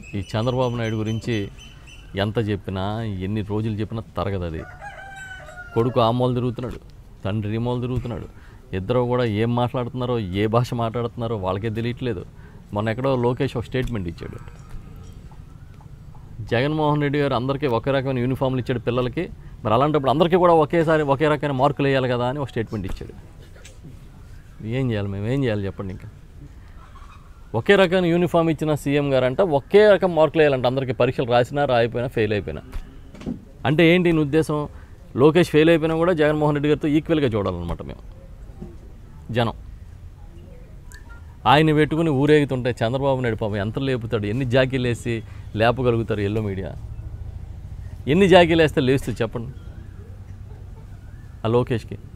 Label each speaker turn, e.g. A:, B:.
A: ఈ చంద్రబాబు నాయుడు గురించి ఎంత చెప్పినా ఎన్ని రోజులు చెప్పినా తరగదు అది కొడుకు ఆ మూల తిరుగుతున్నాడు తండ్రి ఈ మూల తిరుగుతున్నాడు ఇద్దరు కూడా ఏం మాట్లాడుతున్నారో ఏ భాష మాట్లాడుతున్నారో వాళ్ళకే తెలియట్లేదు మొన్న ఎక్కడో లోకేష్ ఒక స్టేట్మెంట్ ఇచ్చాడు జగన్మోహన్ రెడ్డి గారు అందరికీ ఒకే రకమైన యూనిఫామ్లు ఇచ్చాడు పిల్లలకి మరి అలాంటప్పుడు అందరికీ కూడా ఒకేసారి ఒకే రకమైన మార్కులు వేయాలి కదా అని ఒక స్టేట్మెంట్ ఇచ్చాడు ఏం చేయాలి మేము ఏం చేయాలి చెప్పండి ఇంకా ఒకే రకమైన యూనిఫామ్ ఇచ్చిన సీఎం గారు అంట ఒకే రకం మార్కులు వేయాలంట అందరికీ పరీక్షలు రాసినా రాయిపోయినా ఫెయిల్ అయిపోయినా అంటే ఏంటి నీ ఉద్దేశం లోకేష్ ఫెయిల్ అయిపోయినా కూడా జగన్మోహన్ రెడ్డి గారితో ఈక్వల్గా చూడాలన్నమాట మేము జనం ఆయన పెట్టుకుని ఊరేగుతుంటే చంద్రబాబు నాయుడు పాపం ఎంత లేపుతాడు ఎన్ని జాకీలు వేసి లేపగలుగుతారు ఎల్లో మీడియా ఎన్ని జాకీలు వేస్తే లేస్తుంది చెప్పండి ఆ లోకేష్కి